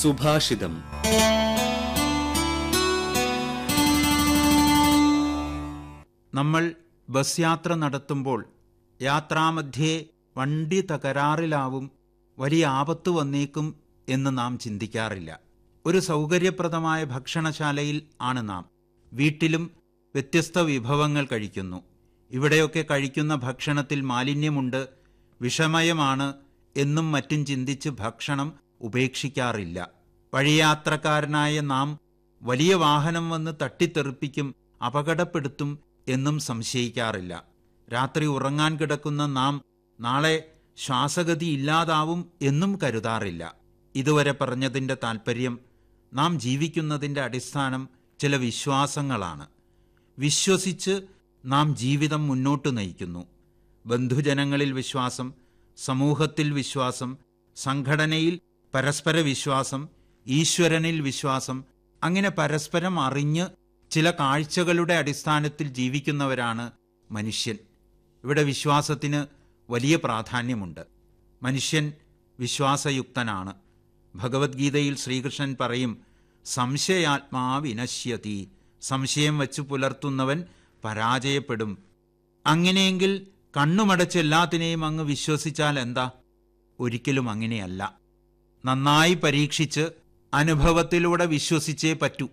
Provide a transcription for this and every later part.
സുഭാഷിതം നമ്മൾ ബസ് യാത്ര നടത്തുമ്പോൾ യാത്രാമധ്യേ വണ്ടി തകരാറിലാവും വലിയ ആപത്ത് വന്നേക്കും എന്ന് നാം ചിന്തിക്കാറില്ല ഒരു സൗകര്യപ്രദമായ ഭക്ഷണശാലയിൽ ആണ് നാം വീട്ടിലും വ്യത്യസ്ത വിഭവങ്ങൾ കഴിക്കുന്നു ഇവിടെയൊക്കെ കഴിക്കുന്ന ഭക്ഷണത്തിൽ മാലിന്യമുണ്ട് വിഷമയമാണ് എന്നും മറ്റും ചിന്തിച്ച് ഭക്ഷണം ഉപേക്ഷിക്കാറില്ല വഴിയാത്രക്കാരനായ നാം വലിയ വാഹനം വന്ന് തട്ടിത്തെറിപ്പിക്കും അപകടപ്പെടുത്തും എന്നും സംശയിക്കാറില്ല രാത്രി ഉറങ്ങാൻ കിടക്കുന്ന നാം നാളെ ശ്വാസഗതി ഇല്ലാതാവും എന്നും കരുതാറില്ല ഇതുവരെ പറഞ്ഞതിൻ്റെ താൽപ്പര്യം നാം ജീവിക്കുന്നതിൻ്റെ അടിസ്ഥാനം ചില വിശ്വാസങ്ങളാണ് വിശ്വസിച്ച് നാം ജീവിതം മുന്നോട്ട് നയിക്കുന്നു ബന്ധുജനങ്ങളിൽ വിശ്വാസം സമൂഹത്തിൽ വിശ്വാസം സംഘടനയിൽ പരസ്പര വിശ്വാസം ഈശ്വരനിൽ വിശ്വാസം അങ്ങനെ പരസ്പരം അറിഞ്ഞ് ചില കാഴ്ചകളുടെ അടിസ്ഥാനത്തിൽ ജീവിക്കുന്നവരാണ് മനുഷ്യൻ ഇവിടെ വിശ്വാസത്തിന് വലിയ പ്രാധാന്യമുണ്ട് മനുഷ്യൻ വിശ്വാസയുക്തനാണ് ഭഗവത്ഗീതയിൽ ശ്രീകൃഷ്ണൻ പറയും സംശയാത്മാ വിനശ്യതി സംശയം വച്ചു പുലർത്തുന്നവൻ പരാജയപ്പെടും അങ്ങനെയെങ്കിൽ കണ്ണുമടച്ച് എല്ലാത്തിനെയും അങ്ങ് വിശ്വസിച്ചാൽ എന്താ ഒരിക്കലും അങ്ങനെയല്ല നന്നായി പരീക്ഷിച്ച് അനുഭവത്തിലൂടെ വിശ്വസിച്ചേ പറ്റൂ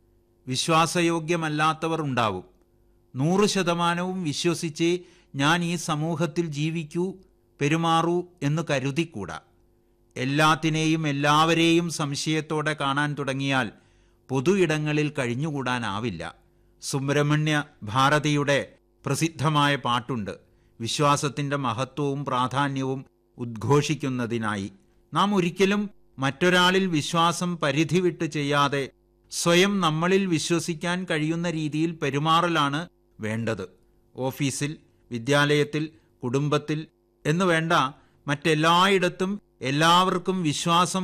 വിശ്വാസയോഗ്യമല്ലാത്തവർ ഉണ്ടാവും നൂറ് ശതമാനവും വിശ്വസിച്ചേ ഞാൻ ഈ സമൂഹത്തിൽ ജീവിക്കൂ പെരുമാറൂ എന്ന് കരുതിക്കൂടാ എല്ലാത്തിനെയും എല്ലാവരെയും സംശയത്തോടെ കാണാൻ തുടങ്ങിയാൽ പൊതു ഇടങ്ങളിൽ കഴിഞ്ഞുകൂടാനാവില്ല സുബ്രഹ്മണ്യ ഭാരതിയുടെ പ്രസിദ്ധമായ പാട്ടുണ്ട് വിശ്വാസത്തിന്റെ മഹത്വവും പ്രാധാന്യവും ഉദ്ഘോഷിക്കുന്നതിനായി നാം ഒരിക്കലും മറ്റൊരാളിൽ വിശ്വാസം പരിധി വിട്ട് ചെയ്യാതെ സ്വയം നമ്മളിൽ വിശ്വസിക്കാൻ കഴിയുന്ന രീതിയിൽ പെരുമാറലാണ് വേണ്ടത് ഓഫീസിൽ വിദ്യാലയത്തിൽ കുടുംബത്തിൽ എന്നു വേണ്ട മറ്റെല്ലായിടത്തും എല്ലാവർക്കും വിശ്വാസം